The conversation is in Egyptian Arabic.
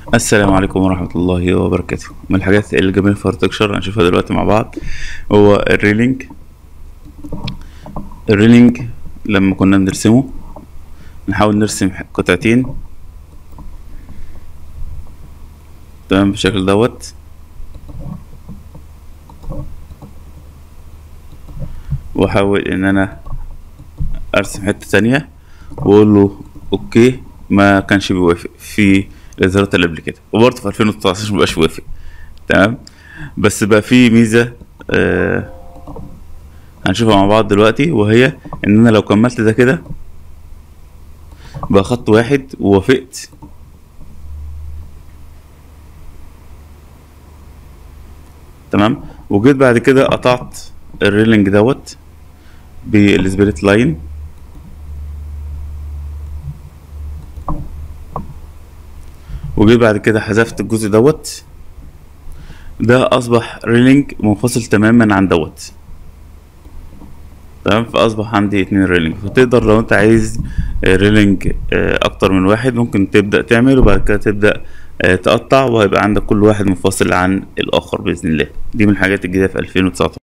السلام عليكم ورحمة الله وبركاته من الحاجات الجميلة في ارتكشر هنشوفها دلوقتي مع بعض هو الريلينج الريلينج لما كنا بنرسمه نحاول نرسم قطعتين تمام بالشكل دوت واحاول ان انا ارسم حتة تانية واقول له اوكي ما كانش بيوافق في الاصدارات اللي قبل كده وبرضه في 2019 مبقاش بيوافق تمام بس بقى في ميزة آه هنشوفها مع بعض دلوقتي وهي ان انا لو كملت ده كده بقى خط واحد ووافقت تمام وجيت بعد كده قطعت الريلينج دوت بالسبيريت لاين وجيت بعد كده حذفت الجزء دوت ده اصبح ريلينج منفصل تماما عن دوت تمام فاصبح عندي اتنين ريلينج فتقدر لو انت عايز ريلينج اكتر من واحد ممكن تبدا تعمل وبعد كده تبدا تقطع وهيبقى عندك كل واحد منفصل عن الاخر باذن الله دي من الحاجات الجديده في 2019